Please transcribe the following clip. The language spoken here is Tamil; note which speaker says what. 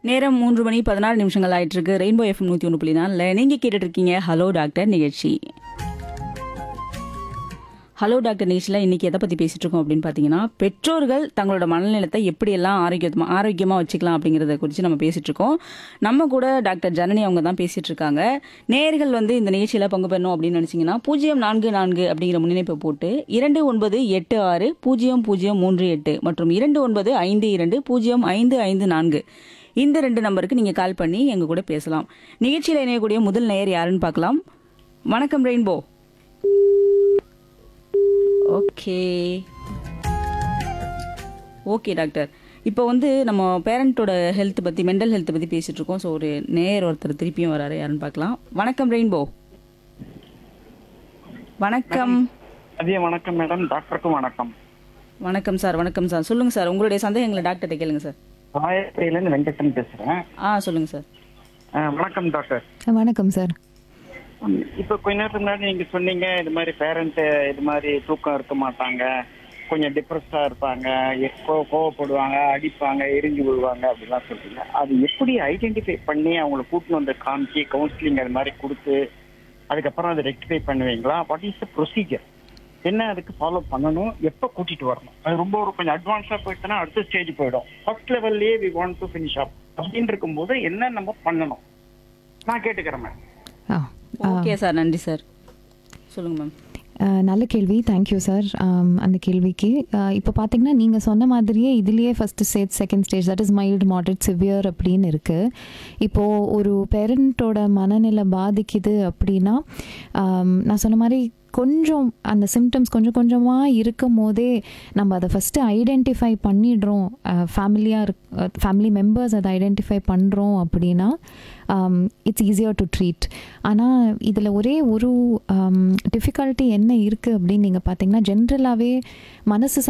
Speaker 1: நேரம் மூன்று மணி பதினாறு நிமிஷங்கள் ஆயிட்டு இருக்கு ரெயின்போ எஃப்எம் நூத்தி ஒன்று புள்ளி நாலில் நீங்க கேட்டுட்டு இருக்கீங்க ஹலோ டாக்டர் நிகழ்ச்சி ஹலோ டாக்டர் நிகழ்ச்சியில் இன்னைக்கு எதை பத்தி பேசிட்டு இருக்கோம் அப்படின்னு பார்த்தீங்கன்னா பெற்றோர்கள் தங்களோட மனநலத்தை எப்படியெல்லாம் ஆரோக்கியமா ஆரோக்கியமா வச்சுக்கலாம் அப்படிங்கறத குறித்து நம்ம பேசிட்டு இருக்கோம் நம்ம கூட டாக்டர் ஜனனி அவங்க தான் பேசிட்டு இருக்காங்க நேயர்கள் வந்து இந்த நிகழ்ச்சியில பங்கு பெறணும் அப்படின்னு நினைச்சீங்கன்னா பூஜ்ஜியம் நான்கு நான்கு அப்படிங்கிற முன்னிணைப்பை போட்டு இரண்டு ஒன்பது எட்டு ஆறு பூஜ்ஜியம் பூஜ்ஜியம் மூன்று எட்டு மற்றும் இரண்டு ஒன்பது ஐந்து இரண்டு பூஜ்ஜியம் ஐந்து ஐந்து நான்கு இந்த ரெண்டு நம்பருக்கு நீங்க கால் பண்ணி எங்க கூட பேசலாம் நிகழ்ச்சியில் இணையக்கூடிய முதல் நேயர் யாருன்னு பார்க்கலாம் வணக்கம் ரெயின்போ ஓகே ஓகே டாக்டர் இப்போ வந்து நம்ம பேரண்ட்டோட ஹெல்த் பற்றி மென்டல் ஹெல்த் பற்றி பேசிட்டு இருக்கோம் ஸோ ஒரு நேயர் ஒருத்தர் திருப்பியும் வராரு யாருன்னு பார்க்கலாம் வணக்கம் ரெயின்போ வணக்கம்
Speaker 2: மதிய வணக்கம் மேடம் டாக்டருக்கும் வணக்கம்
Speaker 1: வணக்கம் சார் வணக்கம் சார் சொல்லுங்க சார் உங்களுடைய சந்தேகங்களை டாக்டர்கிட்ட கேளுங்க சார்
Speaker 2: ராயப்பேரியிலேருந்து வெங்கட்டன் பேசுறேன்
Speaker 1: ஆ சொல்லுங்க சார்
Speaker 2: ஆ, வணக்கம் டாக்டர்
Speaker 3: வணக்கம் சார்
Speaker 2: ம், இப்போ கொஞ்ச நேரத்துக்கு முன்னாடி நீங்க சொன்னீங்க இது மாதிரி பேரண்ட் இது மாதிரி தூக்கம் இருக்க மாட்டாங்க கொஞ்சம் டிப்ரெஸ்டா இருப்பாங்க எ- கோ- கோவப்படுவாங்க அடிப்பாங்க எரிஞ்சு விழுவாங்க அப்படிலாம் சொல்றீங்க அது எப்படி ஐடென்டிஃபை பண்ணி அவங்களை கூட்டின்னு வந்து காமிச்சு கவுன்சிலிங் அது மாதிரி கொடுத்து அதுக்கப்புறம் அதை ரெக்டிஃபை பண்ணுவீங்களா வாட் இஸ் த ப்ரொசீஜர் என்ன அதுக்கு ஃபாலோ பண்ணணும் எப்போ கூட்டிட்டு வரணும் அது ரொம்ப ஒரு கொஞ்சம் அட்வான்ஸா போயிட்டுனா அடுத்த ஸ்டேஜ் போயிடும் ஃபர்ஸ்ட் லெவல்லே we want to finish up அப்படின்னு இருக்கும்போது என்ன நம்ம பண்ணணும் நான் கேட்டுக்கிறேன் மேம்
Speaker 3: ஆ
Speaker 1: ஓகே சார் நன்றி சார் சொல்லுங்க மேம்
Speaker 3: ஆ, நல்ல கேள்வி தேங்க்யூ சார் அந்த கேள்விக்கு இப்போ பார்த்தீங்கன்னா நீங்கள் சொன்ன மாதிரியே இதுலேயே first stage second stage that is mild moderate severe அப்படின்னு இருக்குது இப்போது ஒரு பேரண்ட்டோட மனநிலை பாதிக்குது அப்படின்னா ஆம், நான் சொன்ன மாதிரி கொஞ்சம் அந்த சிம்டம்ஸ் கொஞ்சம் கொஞ்சமாக இருக்கும் போதே நம்ம அதை ஃபஸ்ட்டு ஐடென்டிஃபை பண்ணிடுறோம் ஃபேமிலியாக இருக் ஃபேமிலி மெம்பர்ஸ் அதை ஐடென்டிஃபை பண்ணுறோம் அப்படின்னா இட்ஸ் ஈஸியர் டு ட்ரீட் ஆனால் இதில் ஒரே ஒரு டிஃபிகல்ட்டி என்ன இருக்குது அப்படின்னு நீங்கள் பார்த்தீங்கன்னா ஜென்ரலாகவே மனசு